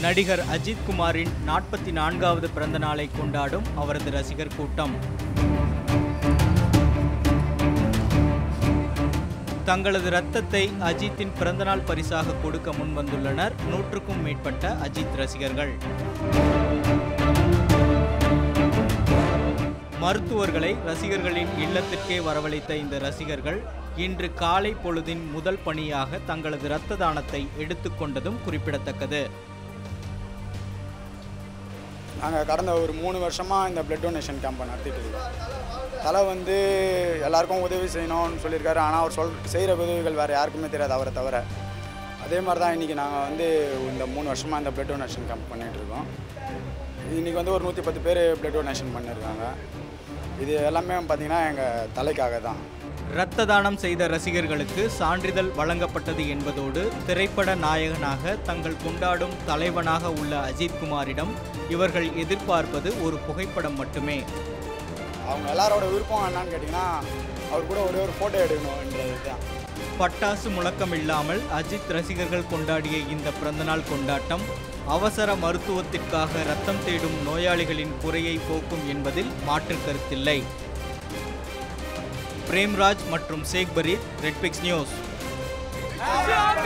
நடிகர் அஜித் குமாரின் நாற்பத்தி நான்காவது பிறந்த நாளை கொண்டாடும் அவரது ரசிகர் கூட்டம் தங்களது ரத்தத்தை அஜித்தின் பிறந்தநாள் பரிசாக கொடுக்க முன்வந்துள்ளனர் நூற்றுக்கும் மேற்பட்ட அஜித் ரசிகர்கள் மருத்துவர்களை ரசிகர்களின் இல்லத்திற்கே வரவழைத்த இந்த ரசிகர்கள் இன்று காலை பொழுதின் முதல் பணியாக தங்களது இரத்த தானத்தை எடுத்துக்கொண்டதும் குறிப்பிடத்தக்கது நாங்கள் கடந்த ஒரு மூணு வருஷமாக இந்த பிளட் டொனேஷன் கேம்பை நடத்திட்டு இருக்கோம் தலை வந்து எல்லாருக்கும் உதவி செய்யணும்னு சொல்லியிருக்காரு ஆனால் அவர் சொல் செய்கிற உதவிகள் வேறு யாருக்குமே தெரியாது அவரை தவிர அதே மாதிரி தான் இன்றைக்கி நாங்கள் வந்து இந்த மூணு வருஷமாக இந்த பிளட் டொனேஷன் கேம்ப் பண்ணிகிட்டு இருக்கோம் இன்றைக்கி வந்து ஒரு நூற்றி பத்து பேர் பிளட் டொனேஷன் பண்ணியிருக்காங்க இது எல்லாமே பார்த்திங்கன்னா எங்கள் தலைக்காக தான் இரத்த தானம் செய்த ரசிகர்களுக்கு சான்றிதழ் வழங்கப்பட்டது என்பதோடு திரைப்பட நாயகனாக தங்கள் கொண்டாடும் தலைவனாக உள்ள அஜித் குமாரிடம் இவர்கள் எதிர்பார்ப்பது ஒரு புகைப்படம் மட்டுமே அவங்க எல்லாரோட விருப்பம் என்னன்னு கேட்டிங்கன்னா அவர் கூட ஒரே ஒரு ஃபோட்டோ எடுக்கணுன்றது தான் பட்டாசு முழக்கம் இல்லாமல் அஜித் ரசிகர்கள் கொண்டாடிய இந்த பிறந்தநாள் கொண்டாட்டம் அவசர மருத்துவத்திற்காக ரத்தம் தேடும் நோயாளிகளின் குறையை போக்கும் என்பதில் மாற்று கருத்தில்லை பிரேம்ராஜ் மற்றும் சேக் பரீத் ரெட்பிக்ஸ் நியூஸ்